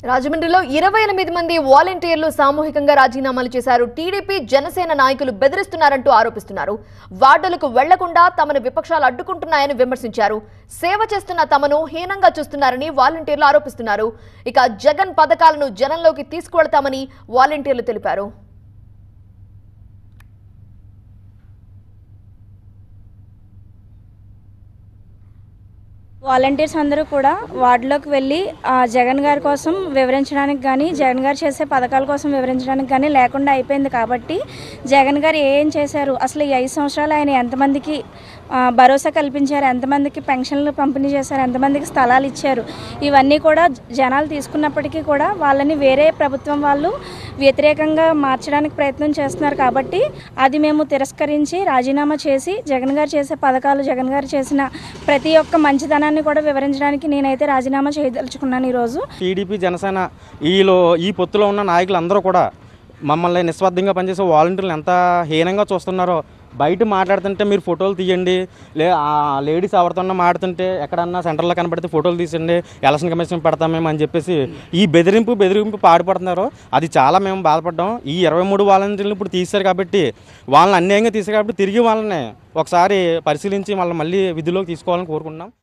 రాజమండ్రిలో ఇరవై ఎనిమిది మంది వాలంటీర్లు సామూహికంగా రాజీనామాలు చేశారు టీడీపీ జనసేన నాయకులు బెదిరిస్తున్నారంటూ ఆరోపిస్తున్నారు వార్డులకు వెళ్లకుండా తమను విపక్షాలు అడ్డుకుంటున్నాయని విమర్శించారు సేవ చేస్తున్న తమను హీనంగా చూస్తున్నారని వాలంటీర్లు ఆరోపిస్తున్నారు ఇక జగన్ పథకాలను జనంలోకి తీసుకువెళతామని వాలంటీర్లు తెలిపారు వాలంటీర్స్ అందరూ కూడా వార్డులోకి వెళ్ళి ఆ, జగన్ గారి కోసం వివరించడానికి కానీ జగన్ గారు చేసే పథకాల కోసం వివరించడానికి కానీ లేకుండా అయిపోయింది కాబట్టి జగన్ గారు ఏం చేశారు అసలు ఈ ఐదు సంవత్సరాలు ఆయన ఎంతమందికి ఆ, భరోసా కల్పించారు ఎంతమందికి పెన్షన్లు పంపిణీ చేశారు ఎంతమందికి స్థలాలు ఇచ్చారు ఇవన్నీ కూడా జనాలు తీసుకున్నప్పటికీ కూడా వాళ్ళని వేరే ప్రభుత్వం వాళ్ళు వ్యతిరేకంగా మార్చడానికి ప్రయత్నం చేస్తున్నారు కాబట్టి అది మేము తిరస్కరించి రాజీనామా చేసి జగన్ గారు చేసే పథకాలు జగన్ గారు చేసిన ప్రతి ఒక్క మంచితనాన్ని కూడా వివరించడానికి నేనైతే రాజీనామా చేయదలుచుకున్నాను ఈరోజు టీడీపీ జనసేన ఈలో ఈ పొత్తులో ఉన్న నాయకులు అందరూ కూడా మమ్మల్ని నిస్వార్థంగా పనిచేసే వాలంటీర్లు ఎంత హీనంగా చూస్తున్నారో బయట మాట్లాడుతుంటే మీరు ఫోటోలు తీయండి లే ఆ లేడీస్ ఎవరితో మాడుతుంటే ఎక్కడన్నా సెంటర్లో కనబడితే ఫోటోలు తీసండి ఎలక్షన్ కమిషన్ పెడతాం మేము అని చెప్పేసి ఈ బెదిరింపు బెదిరింపు పాడుపడుతున్నారు అది చాలా మేము బాధపడ్డాం ఈ ఇరవై మూడు వాలంటీర్లు ఇప్పుడు తీశారు కాబట్టి వాళ్ళని అన్యాయంగా తీశారు కాబట్టి తిరిగి వాళ్ళని ఒకసారి పరిశీలించి వాళ్ళని మళ్ళీ విధిలోకి తీసుకోవాలని కోరుకుంటున్నాం